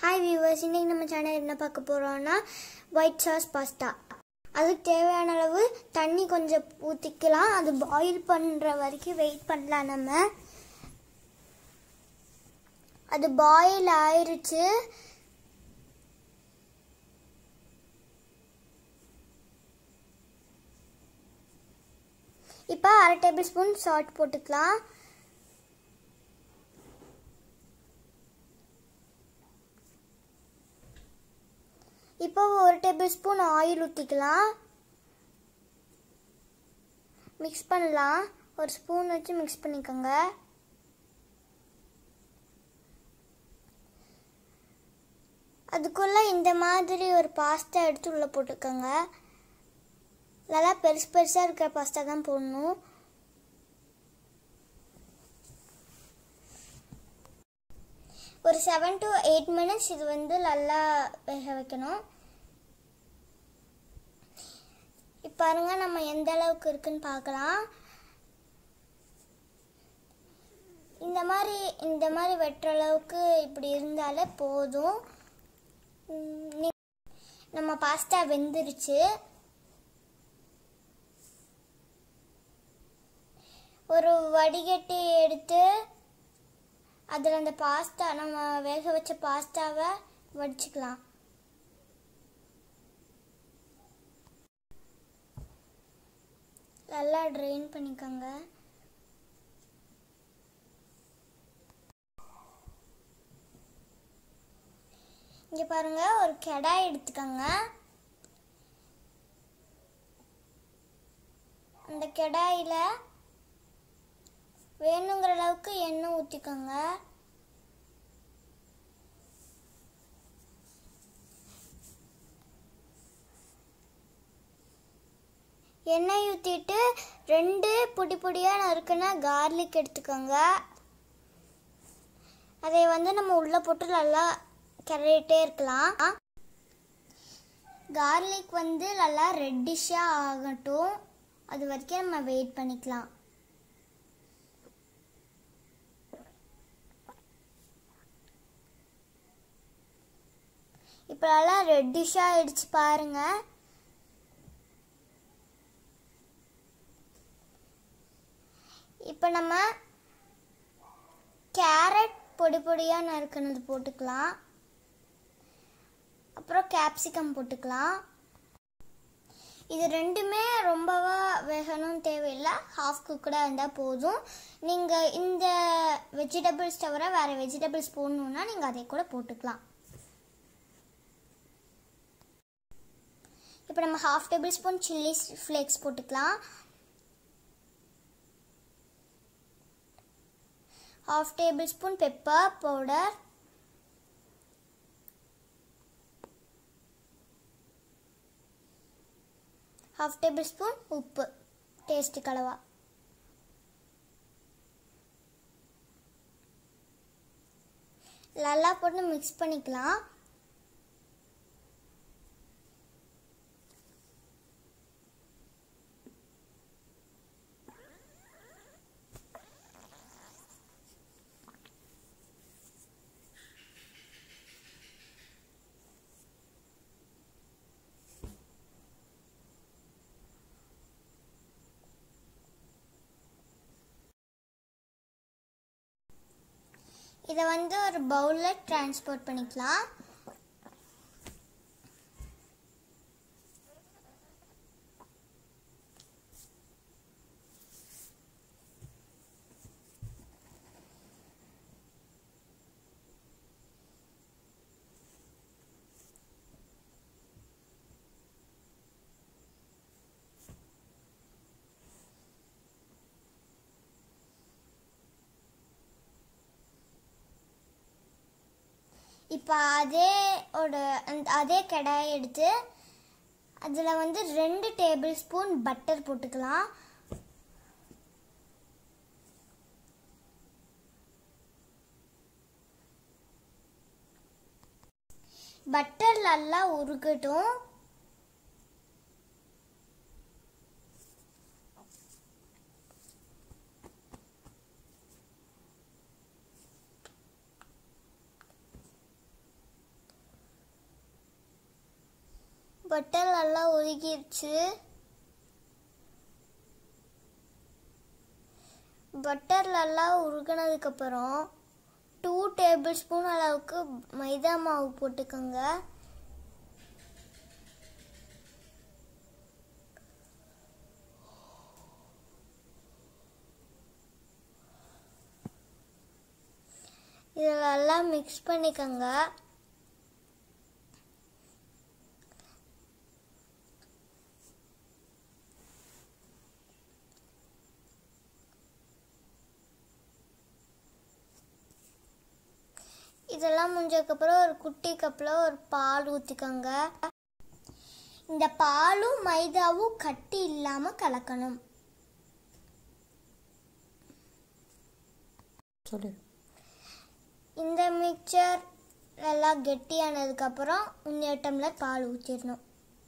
hi viewers இன்னைக்கு நம்ம channel என்ன பார்க்க போகிறோம்னா ஒயிட் சாஸ் பாஸ்தா அதுக்கு தேவையான அளவு தண்ணி கொஞ்சம் ஊற்றிக்கலாம் அது பாயில் பண்ணுற வரைக்கும் வெயிட் பண்ணலாம் நம்ம அது பாயில் ஆயிருச்சு இப்போ அரை டேபிள் ஸ்பூன் சால்ட் போட்டுக்கலாம் இப்போ ஒரு டேபிள் ஸ்பூன் ஆயில் ஊற்றிக்கலாம் மிக்ஸ் பண்ணலாம் ஒரு ஸ்பூன் வச்சு மிக்ஸ் பண்ணிக்கோங்க அதுக்குள்ளே இந்த மாதிரி ஒரு பாஸ்தா எடுத்து உள்ளே போட்டுக்கோங்க நல்லா பெருசு பெருசாக இருக்கிற பாஸ்தா தான் போடணும் ஒரு செவன் டு எயிட் மினிட்ஸ் இது வந்து நல்லா வேக வைக்கணும் இப்போ பாருங்க நம்ம எந்த அளவுக்கு இருக்குன்னு பார்க்கலாம் இந்த மாதிரி இந்த மாதிரி வெட்டுற அளவுக்கு இப்படி இருந்தாலே போதும் உம், நீ- நம்ம பாஸ்தா வெந்துருச்சு ஒரு வடிகட்டி எடுத்து அதில் அந்த பாஸ்தா நம்ம வேக வச்ச பாஸ்தாவை வடிச்சுக்கலாம் நல்லா ட்ரெயின் பண்ணிக்கோங்க இங்கே பாருங்க ஒரு கெடாய் எடுத்துக்கோங்க அந்த கெடாயில் வேணுங்கிற அளவுக்கு எண்ணெய் ஊற்றிக்கோங்க எண்ணெய் ஊற்றிட்டு ரெண்டு பொடி பொடியாக நறுக்குன கார்லிக் எடுத்துக்கோங்க அதை வந்து நம்ம உள்ளே போட்டு நல்லா கிளறிட்டே இருக்கலாம் கார்லிக் வந்து நல்லா ரெட்டிஷாக ஆகட்டும் அது வரைக்கும் நம்ம வெயிட் பண்ணிக்கலாம் இப்போ நல்லா ரெட்டிஷாக ஆயிடுச்சு பாருங்க இப்போ நம்ம கேரட் பொடி பொடியாக நறுக்குனது போட்டுக்கலாம் அப்புறம் கேப்சிகம் போட்டுக்கலாம் இது ரெண்டுமே ரொம்பவா வேகணும் தேவையில்லை ஹாஃப் குக்கடாக இருந்தால் போதும் நீங்கள் இந்த வெஜிடபிள்ஸ் தவிர வேறு வெஜிடபிள்ஸ் போடணுன்னா நீங்கள் அதை கூட போட்டுக்கலாம் இப்போ நம்ம half tablespoon chilli flakes போட்டுக்கலாம் half tablespoon pepper powder half tablespoon உப்பு டேஸ்ட்டுக்கு அளவா நல்லா போட்டு மிக்ஸ் பண்ணிக்கலாம் இதை வந்து ஒரு பவுலில் ட்ரான்ஸ்போர்ட் பண்ணிக்கலாம் இப்போ அதே ஒரு அந்த அதே கடாயை எடுத்து அதில் வந்து ரெண்டு டேபிள் ஸ்பூன் பட்டர் போட்டுக்கலாம் பட்டர் நல்லா உருகட்டும் பட்டர் நல்லா உருகிருச்சு பட்டர் நல்லா உருகினதுக்கப்புறம் டூ டேபிள் ஸ்பூன் அளவுக்கு மைதா மாவு போட்டுக்கோங்க இதில் நல்லா மிக்ஸ் பண்ணிக்கோங்க இதெல்லாம் முடிஞ்சதுக்கப்புறம் ஒரு குட்டி கப்பில் ஒரு பால் ஊற்றிக்கோங்க இந்த பாலும் மைதாவும் கட்டி இல்லாமல் கலக்கணும் சொல்லு இந்த மிக்சர் எல்லாம் கெட்டியானதுக்கப்புறம் இன்னொரு டம்ளர் பால் ஊற்றிடணும்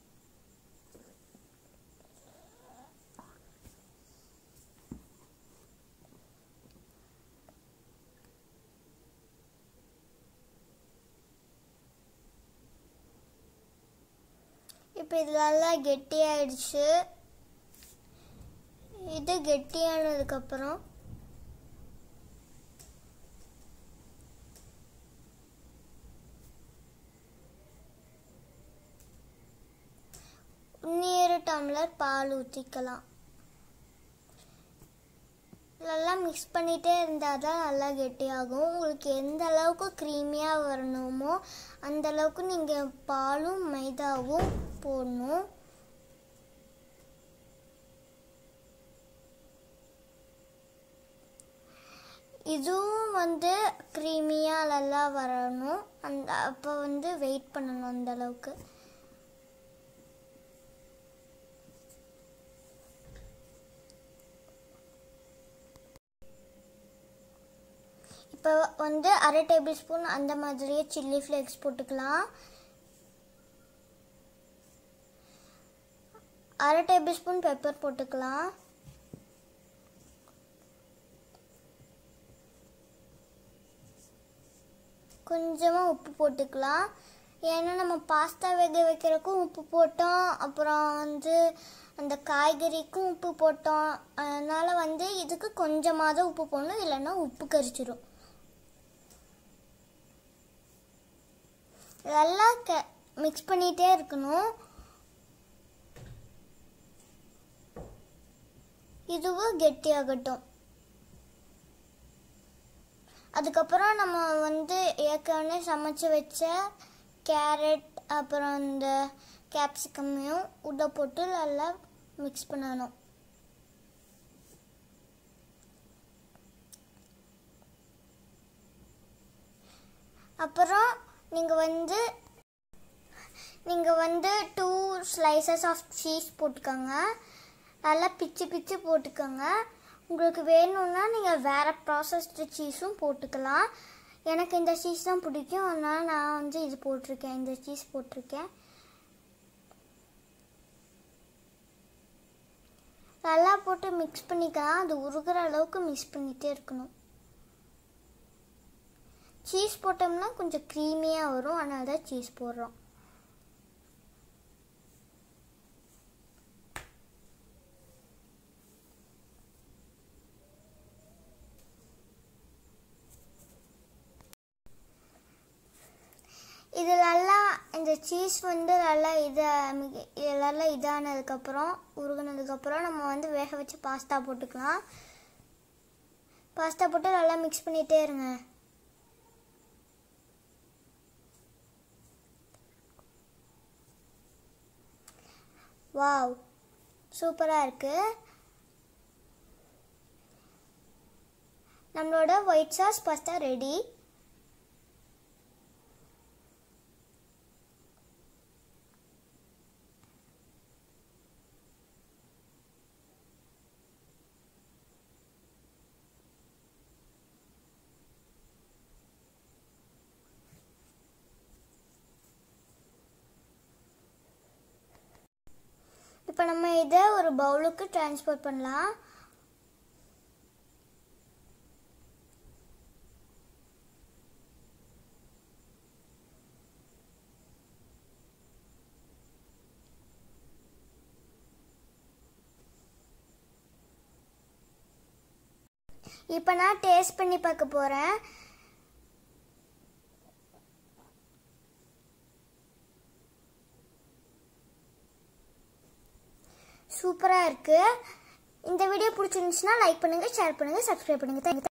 இப்போ இதெல்லாம் கெட்டியாயிடுச்சு இது கெட்டியானதுக்கப்புறம் இன்னொரு டம்ளர் பால் ஊற்றிக்கலாம் நல்லா மிக்ஸ் பண்ணிகிட்டே இருந்தால் தான் நல்லா கெட்டியாகும் உங்களுக்கு எந்த அளவுக்கு க்ரீமியாக வரணுமோ அந்த அளவுக்கு நீங்கள் பாலும் மைதாவும் போடணும் இதுவும் வந்து க்ரீமியாக நல்லா வரணும் அந்த அப்போ வந்து வெயிட் பண்ணணும் அந்த அளவுக்கு இப்போ வந்து அரை டேபிள் ஸ்பூன் அந்த மாதிரியே சில்லி ஃப்ளேக்ஸ் போட்டுக்கலாம் அரை டேபிள் ஸ்பூன் பெப்பர் போட்டுக்கலாம் கொஞ்சமாக உப்பு போட்டுக்கலாம் ஏன்னா நம்ம பாஸ்தா வேக வைக்கிறதுக்கும் உப்பு போட்டோம் அப்புறம் வந்து அந்த காய்கறிக்கும் உப்பு போட்டோம் அதனால் வந்து இதுக்கு கொஞ்சமாக தான் உப்பு போடணும் இல்லைன்னா உப்பு கரிச்சிடும் நல்லா க மிக்ஸ் பண்ணிகிட்டே இருக்கணும் இதுவும் கெட்டியாகட்டும் அதுக்கப்புறம் நம்ம வந்து ஏற்கனவே சமைச்சு வச்ச கேரட் அப்புறம் இந்த கேப்சிகமையும் உள்ள போட்டு நல்லா மிக்ஸ் பண்ணணும் அப்புறம் நீங்கள் வந்து நீங்கள் வந்து டூ ஸ்லைசஸ் ஆஃப் சீஸ் போட்டுக்கோங்க நல்லா பிச்சு பிச்சு போட்டுக்கோங்க உங்களுக்கு வேணும்னா நீங்கள் வேறு ப்ராசஸ்டு சீஸும் போட்டுக்கலாம் எனக்கு இந்த சீஸ் தான் பிடிக்கும் அதனால் நான் வந்து இது போட்டிருக்கேன் இந்த சீஸ் போட்டிருக்கேன் நல்லா போட்டு மிக்ஸ் பண்ணிக்கலாம் அது உருகிற அளவுக்கு மிக்ஸ் பண்ணிகிட்டே இருக்கணும் சீஸ் போட்டோம்னா கொஞ்சம் க்ரீமியாக வரும் அதனால தான் சீஸ் போடுறோம் இது நல்லா இந்த சீஸ் வந்து நல்லா இதை இது நல்லா இதானதுக்கப்புறம் உருகுனதுக்கப்புறம் நம்ம வந்து வேக வச்சு பாஸ்தா போட்டுக்கலாம் பாஸ்தா போட்டு நல்லா மிக்ஸ் பண்ணிகிட்டே இருங்க வாவ் சூப்பராக இருக்குது நம்மளோட ஒயிட் சாஸ் பாஸ்தா ரெடி இப்போ நம்ம இதை ஒரு பவுலுக்கு ட்ரான்ஸ்ஃபர் பண்ணலாம் இப்போ நான் டேஸ்ட் பண்ணி பார்க்க போகிறேன் சூப்பராக இருக்குது இந்த வீடியோ பிடிச்சிருந்துச்சுன்னா லைக் பண்ணுங்கள் ஷேர் பண்ணுங்கள் சப்ஸ்கிரைப் பண்ணுங்கள் தேங்க்யூ